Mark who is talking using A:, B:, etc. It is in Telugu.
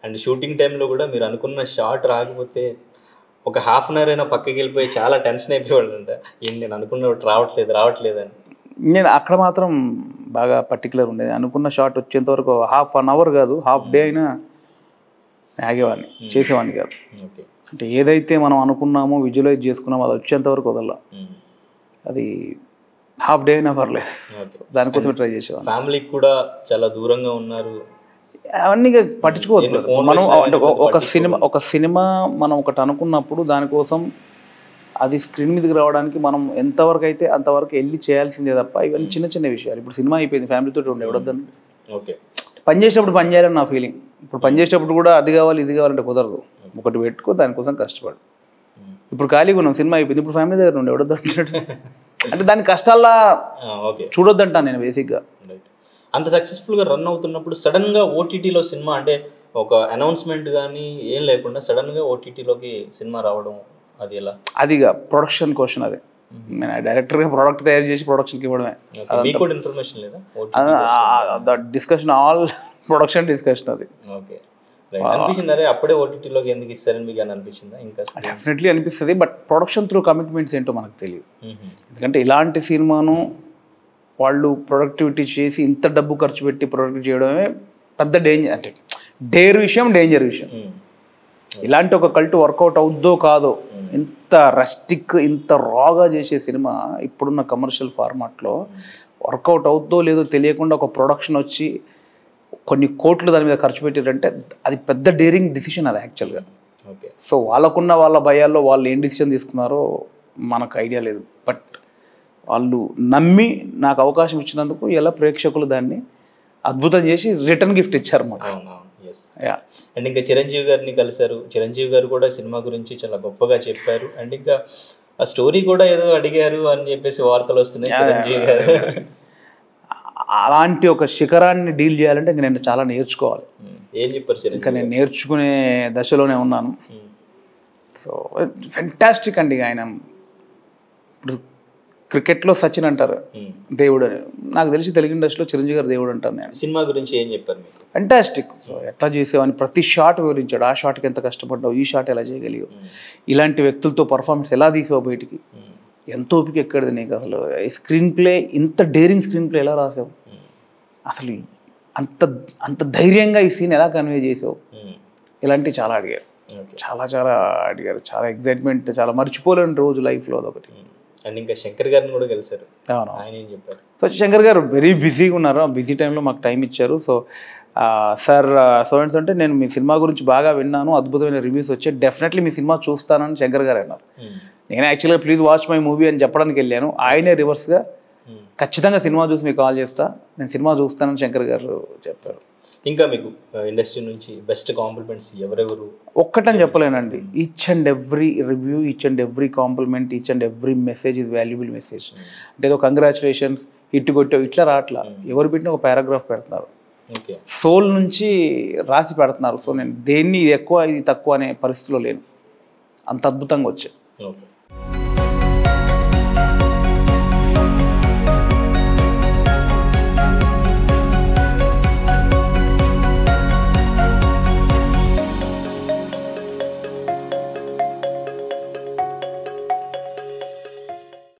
A: అండ్ షూటింగ్ టైంలో కూడా మీరు అనుకున్న షాట్ రాకపోతే ఒక హాఫ్ అన్ అవర్ అయినా పక్కకి వెళ్ళిపోయి చాలా టెన్షన్ అయిపోయేవాళ్ళు అంట ఏంటి నేను అనుకున్నప్పుడు రావట్లేదు రావట్లేదు అని
B: నేను అక్కడ మాత్రం బాగా పర్టికులర్ ఉండేది అనుకున్న షాట్ వచ్చేంత వరకు హాఫ్ అన్ అవర్ కాదు హాఫ్ డే అయినా నేను ఆగేవాడిని చేసేవాడిని కాదు
A: ఓకే
B: అంటే ఏదైతే మనం అనుకున్నామో విజువలైజ్ చేసుకున్నామో అది వచ్చేంత వరకు వదల అది హాఫ్ డే అయినా పర్లేదు
A: ఓకే
B: దానికోసమే ట్రై చేసేవాడిని
A: ఫ్యామిలీకి కూడా చాలా దూరంగా ఉన్నారు
B: అవన్నీ ఇక పట్టించుకోవద్దు
A: ఎన్ని ఫోన్లు
B: మనం
A: వచ్చినా
B: అంటే
A: కానీ
B: ఒక- ఒక
A: పట్టించుకోవద్దు.
B: సినిమా ఒక సినిమా మనం ఒకటి అనుకున్నప్పుడు దానికోసం అది స్క్రీన్ మీదకి రావడానికి మనం ఎంతవరకు అయితే అంతవరకు వెళ్ళి చేయాల్సిందే తప్ప ఇవన్నీ చిన్న చిన్న విషయాలు ఇప్పుడు సినిమా అయిపోయింది ఫ్యామిలీతో ఉండే ఎవడొద్దని
A: ఓకే
B: పని చేసేటప్పుడు పని చేయాలని నా ఫీలింగ్ ఇప్పుడు పని చేసేటప్పుడు కూడా అది కావాలి ఇది కావాలంటే కుదరదు ఒకటి పెట్టుకో దానికోసం కష్టపడు ఇప్పుడు ఖాళీగా ఉన్నాం సినిమా అయిపోయింది ఇప్పుడు ఫ్యామిలీ దగ్గర ఉండే ఎవడొద్దు అంటాడు అంటే దాని కష్టాల్లా
A: ఓకే
B: చూడొద్దంటాను నేను బేసిక్గా
A: రైట్ అంత సక్సెస్ఫుల్గా రన్ అవుతున్నప్పుడు సడన్గా ఓటీటీలో సినిమా అంటే ఒక అనౌన్స్మెంట్ కానీ ఏం లేకుండా సడన్గా ఓటీటీలోకి సినిమా రావడం అది ఎలా
B: అదిగా ప్రొడక్షన్ క్వశ్చన్ అది నేను డైరెక్టర్గా ప్రోడక్ట్ తయారు చేసి ప్రొడక్షన్కి ఇవ్వడమే
A: Okay. మీకు కూడా ఇన్ఫర్మేషన్ లేదా
B: డిస్కషన్ ఆల్ ప్రొడక్షన్ డిస్కషన్ అది
A: ఓకే రైట్ అనిపించింది అరే అప్పుడే ఓటీటీలోకి ఎందుకు ఇస్తారని మీకు అని అనిపించిందా ఇంకా
B: డెఫినెట్లీ అనిపిస్తుంది బట్ ప్రొడక్షన్ త్రూ కమిట్మెంట్స్ ఏంటో మనకు తెలియదు
A: మ్మ్.
B: ఎందుకంటే ఇలాంటి సినిమాను వాళ్ళు ప్రొడక్టివిటీ చేసి ఇంత డబ్బు ఖర్చు పెట్టి ప్రొడక్ట్ చేయడమే పెద్ద డేంజర్ అంటే డేర్ విషయం డేంజర్ విషయం
A: మ్మ్.
B: ఇలాంటి ఒక కల్ట్ వర్కౌట్ అవుద్దో కాదో ఇంత రస్టిక్ ఇంత రాగా చేసే సినిమా ఇప్పుడున్న కమర్షియల్ ఫార్మాట్లో వర్కౌట్ అవుద్దో లేదో తెలియకుండా ఒక ప్రొడక్షన్ వచ్చి కొన్ని కోట్లు దాని మీద ఖర్చు పెట్టారంటే అది పెద్ద డేరింగ్ డిసిషన్ అది యాక్చువల్గా
A: ఓకే
B: సో వాళ్ళకున్న వాళ్ళ భయాల్లో వాళ్ళు ఏం డిసిషన్ తీసుకున్నారో మనకు ఐడియా లేదు బట్ వాళ్ళు నమ్మి నాకు అవకాశం ఇచ్చినందుకు ఎలా ప్రేక్షకులు దాన్ని అద్భుతం చేసి రిటర్న్ గిఫ్ట్ ఇచ్చారు మాకు
A: అవునవును ఎస్
B: యా
A: అండ్ ఇంకా చిరంజీవి గారిని కలిశారు చిరంజీవి గారు కూడా సినిమా గురించి చాలా గొప్పగా చెప్పారు అండ్ ఇంకా ఆ స్టోరీ కూడా ఏదో అడిగారు అని చెప్పేసి వార్తలు వస్తున్నాయి చిరంజీవి గారు
B: అలాంటి ఒక శిఖరాన్ని డీల్ చేయాలంటే ఇంక నేను చాలా నేర్చుకోవాలి
A: మ్మ్. ఏం చెప్పారు
B: ఇంకా
A: చిరంజీవి
B: నేను నేర్చుకునే దశలోనే ఉన్నాను
A: మ్మ్.
B: సో ఫెంటాస్టిక్ అండి ఆయన ఇప్పుడు క్రికెట్లో సచిన్ అంటారు
A: మ్మ్.
B: దేవుడు అని నాకు తెలిసి తెలుగు ఇండస్ట్రీలో చిరంజీవి గారు దేవుడు అంటాను నేను
A: సినిమా గురించి ఏం చెప్పారు మీకు
B: ఫెంటాస్టిక్ సో ఎట్లా చేసేవని ప్రతి షాట్ వివరించాడు ఆ షాట్కి ఎంత కష్టపడ్డావు ఈ షాట్ ఎలా చేయగలిగావు ఇలాంటి వ్యక్తులతో పర్ఫార్మెన్స్ ఎలా తీసావు బయటికి
A: మ్మ్.
B: ఎంత ఓపిక ఎక్కడిది నీకు అసలు ఈ స్క్రీన్ ప్లే ఇంత డేరింగ్ స్క్రీన్ ప్లే ఎలా రాసావు
A: మ్మ్.
B: అసలు అంత అంత ధైర్యంగా ఈ సీన్ ఎలా కన్వే చేసావు
A: మ్మ్.
B: ఇలాంటివి చాలా అడిగారు
A: ఓకే
B: చాలా చాలా అడిగారు చాలా ఎగ్జైట్మెంట్ చాలా మర్చిపోలేని రోజు లైఫ్లో అదొకటి
A: మ్మ్. అండ్ ఇంకా శంకర్ గారిని కూడా కలిశారు
B: అవును
A: ఆయన ఏం చెప్పారు
B: సో శంకర్ గారు వెరీ బిజీగా ఉన్నారు ఆ బిజీ టైంలో మాకు టైం ఇచ్చారు సో సార్ సో అండ్ అంటే నేను మీ సినిమా గురించి బాగా విన్నాను అద్భుతమైన రివ్యూస్ వచ్చాయి డెఫినెట్లీ మీ సినిమా చూస్తానని శంకర్ గారు అన్నారు
A: మ్మ్.
B: నేను యాక్చువల్గా ప్లీజ్ వాచ్ మై మూవీ అని చెప్పడానికి వెళ్ళాను ఆయనే రివర్స్గా
A: మ్మ్.
B: ఖచ్చితంగా సినిమా చూసి మీకు కాల్ చేస్తా నేను సినిమా చూస్తానని శంకర్ గారు చెప్పారు
A: ఇంకా మీకు ఇండస్ట్రీ నుంచి బెస్ట్ కాంప్లిమెంట్స్ ఎవరెవరు
B: ఒక్కటని చెప్పలేనండి each and every review each and every compliment each and every message ఇది వాల్యుబుల్ మెసేజ్ అంటే ఏదో కంగ్రాచులేషన్స్ హిట్ కొట్టావు ఇట్లా రావట్లా ఎవరు పెట్టిన ఒక పారాగ్రాఫ్ పెడుతున్నారు
A: ఓకే
B: సోల్ నుంచి రాసి పెడుతున్నారు సో నేను దేన్ని ఇది ఎక్కువ ఇది తక్కువ అనే పరిస్థితిలో లేను అంత అద్భుతంగా వచ్చాయి
A: ఓకే